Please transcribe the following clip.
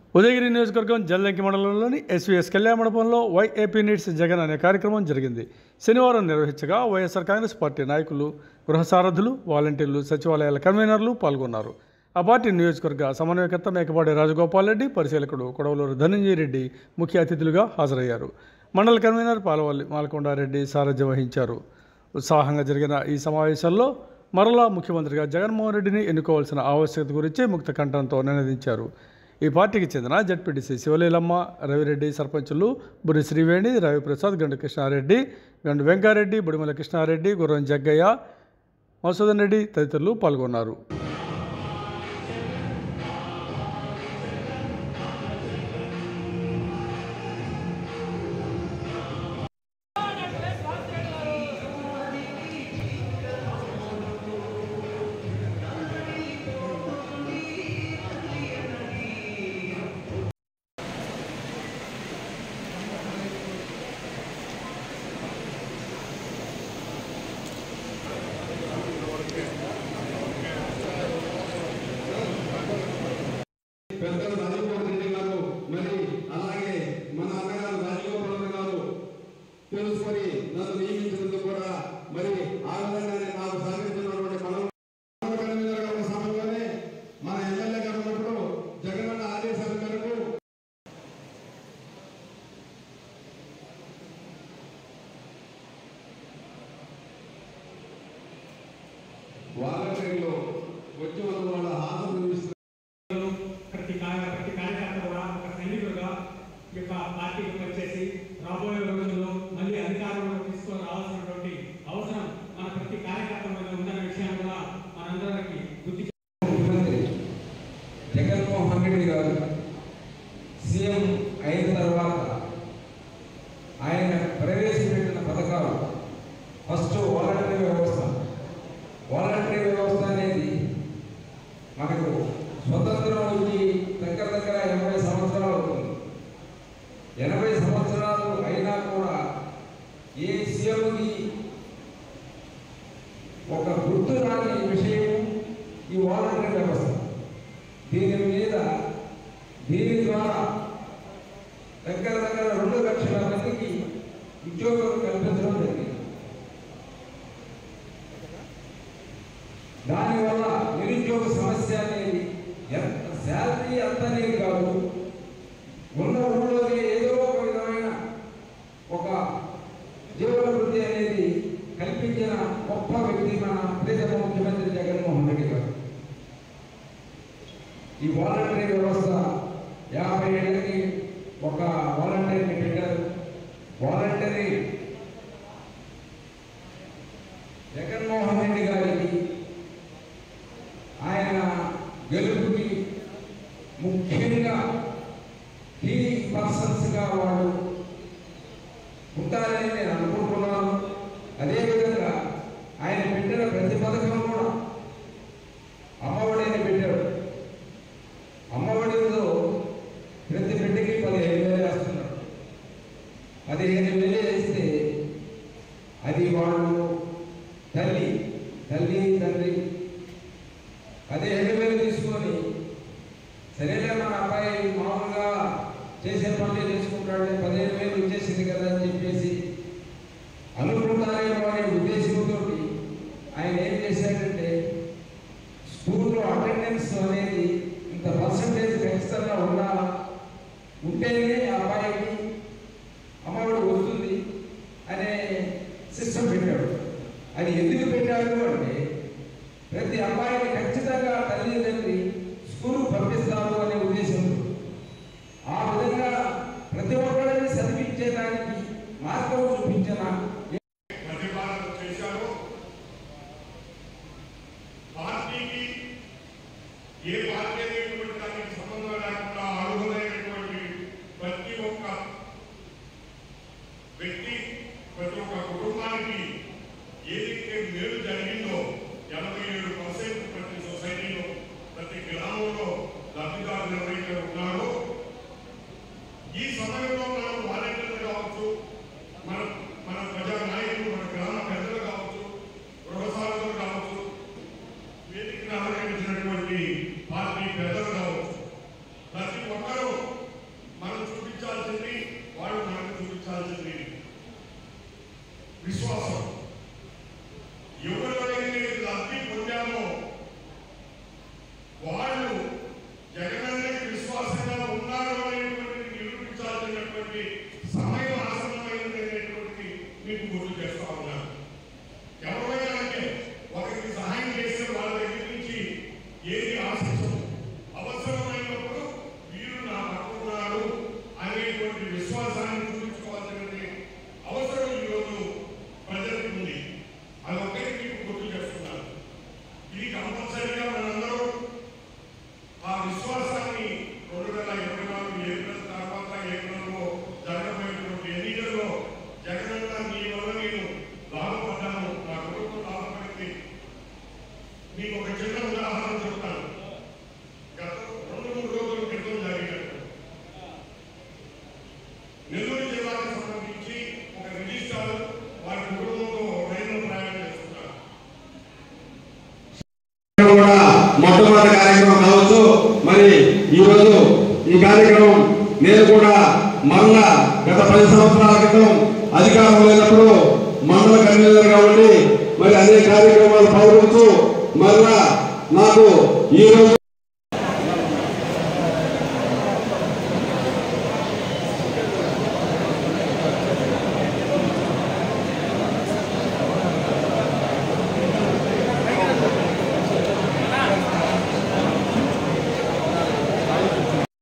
ఉదయగిరి నియోజకవర్గం జల్లంకి మండలంలోని ఎస్వీఎస్ కళ్యాణ మండపంలో వైఏపీ నీడ్స్ జగన్ అనే కార్యక్రమం జరిగింది శనివారం నిర్వహించగా వైఎస్ఆర్ కాంగ్రెస్ పార్టీ నాయకులు గృహ సారథులు వాలంటీర్లు సచివాలయాల కన్వీనర్లు పాల్గొన్నారు ఆ పార్టీ నియోజకవర్గ సమన్వయకర్త మేకపాటి రాజగోపాల్ రెడ్డి పరిశీలకుడు కొడవలూరు ధనంజయ రెడ్డి ముఖ్య అతిథులుగా హాజరయ్యారు మండల కన్వీనర్ పాలవల్లి మాలకొండారెడ్డి సారథ్యం వహించారు ఉత్సాహంగా జరిగిన ఈ సమావేశంలో మరలా ముఖ్యమంత్రిగా జగన్మోహన్ రెడ్డిని ఎన్నుకోవాల్సిన ఆవశ్యకత గురించి ముక్త కంఠంతో నినదించారు ఈ పార్టీకి చెందిన జడ్పీటీసీ శివలీలమ్మ రవిరెడ్డి సర్పంచులు బురి శ్రీవేణి రవిప్రసాద్ గండు కృష్ణారెడ్డి గండు వెంకారెడ్డి బుడిమల కృష్ణారెడ్డి గుర్రం జగ్గయ్య మసూదన్ రెడ్డి తదితరులు పాల్గొన్నారు పెద్దలు రాజగోపాల్ రెడ్డి గారు మరి అలాగే మన అన్నగారు రాజగోపాల్ గారు తెలుసుకొని నన్ను నియమించినందుకు కూడా మరి ఆ విధంగానే నాకు సహకరించినటువంటి మనం కన్వీనర్ గారు ఉన్న సమయంలోనే మన ఎమ్మెల్యే గారు ఉన్నప్పుడు జగనన్న ఆదేశాల మేరకు వాలంటీర్లు వచ్చి ఉన్న వాళ్ళ హాజరు చూపిస్తారు ప్రతి కార్య ప్రతి కార్యకర్త కూడా ఒక సైనికుడుగా ఈ యొక్క పార్టీకి వచ్చేసి రాబోయే రోజుల్లో మళ్ళీ అధికారంలో తీసుకొని రావాల్సినటువంటి అవసరం మన ప్రతి కార్యకర్త మీద ఉందన్న విషయాన్ని కూడా మనందరికీ గుర్తు ముఖ్యమంత్రి జగన్మోహన్ రెడ్డి గారు సీఎం అయిన తర్వాత ఆయన ప్రవేశపెట్టిన పథకాలు ఫస్ట్ వాలంటరీ వ్యవస్థ వాలంటరీ వ్యవస్థ అనేది మనకు స్వతంత్రం వచ్చి దగ్గర దగ్గర ఎనభై సంవత్సరాలు అవుతుంది ఎనభై సంవత్సరాలు అయినా కూడా ఏ సీఎంకి ఒక గుర్తు రాని విషయం ఈ వాలంటరీ వ్యవస్థ దీని మీద దీని ద్వారా దగ్గర దగ్గర రెండు లక్షల మందికి ఉద్యోగం కల్పించడం జరిగింది దానివల్ల నిరుద్యోగ సమస్య అనేది ఎంత శాలరీ ఎంత అనేది కాదు ఉన్న ఊళ్ళోనే ఏదో ఒక విధమైన ఒక జీవన వృద్ధి అనేది కల్పించిన గొప్ప వ్యక్తి మన ప్రియతమ ముఖ్యమంత్రి జగన్మోహన్ రెడ్డి గారు ఈ వాలంటరీ వ్యవస్థ యాభై ఏళ్ళకి ఒక వాలంటీర్ని పెట్టారు వాలంటరీ జగన్మోహన్ రెడ్డి గారికి ఆయన గెలుపుకి ముఖ్యంగా కీ పర్సన్స్గా వాళ్ళు ఉంటారని నేను అనుకుంటున్నాను అదేవిధంగా ఆయన పెట్టిన ప్రతి పథకం కూడా అమ్మఒడిని పెట్టాడు అమ్మఒడిలో ప్రతి బిడ్డకి పదిహేను వేలు వేస్తున్నాడు పదిహేను వేలు వేస్తే అది వాళ్ళు తల్లి తల్లి తండ్రి పదిహేను వేలు తీసుకొని సరేలే మన అబ్బాయి మామూలుగా చేసే పనులు చేసుకుంటాడు పదిహేను వేలు వచ్చేసింది కదా అని చెప్పేసి అనుకుంటారేమో అనే ఉద్దేశంతో ఆయన ఏం చేశాడంటే స్కూల్లో అటెండెన్స్ అనేది ఇంత పర్సంటేజ్ ఖచ్చితంగా ఉండాలా ఉంటేనే ఆ అబ్బాయికి అమ్మఒడి వస్తుంది అనే సిస్టమ్ పెట్టాడు అది ఎందుకు పెట్టాడు అంటే ప్రతి అబ్బాయికి ఖచ్చితంగా తల్లిదండ్రి స్కూల్ పంపిస్తారు అనే ఉద్దేశంతో ఆ విధంగా ప్రతి ఒక్కరిని చదివించేదానికి మార్గం చూపించిన ప్రతిపాదన చేశారు పార్టీకి ఏ పార్టీ అనేటువంటి దానికి సంబంధం లేకుండా అర్హులైనటువంటి ప్రతి ఒక్క వ్యక్తి ప్రతి ఒక్క కుటుంబానికి ఏదైతే మేలు జరిగిందో ఎనభై ఏడు పర్సెంట్ ప్రతి సొసైటీలో ప్రతి గ్రామంలో లబ్ధిదారులు ఎవరైతే ఉన్నారో ఈ సమయంలో మనం వాలంటీర్లు కావచ్చు మన మన ప్రజా నాయకులు మన గ్రామ పెద్దలు కావచ్చు గృహసారథులు కావచ్చు వేదికను అలంకరించినటువంటి పార్టీ పెద్దలు కావచ్చు ఈరోజు ఈ కార్యక్రమం నేను కూడా మరలా గత పది సంవత్సరాల క్రితం అధికారం లేనప్పుడు మండల కన్వీనర్గా ఉండి మరి అదే కార్యక్రమాలు పాల్గొంటూ మరలా నాకు ఈ రోజు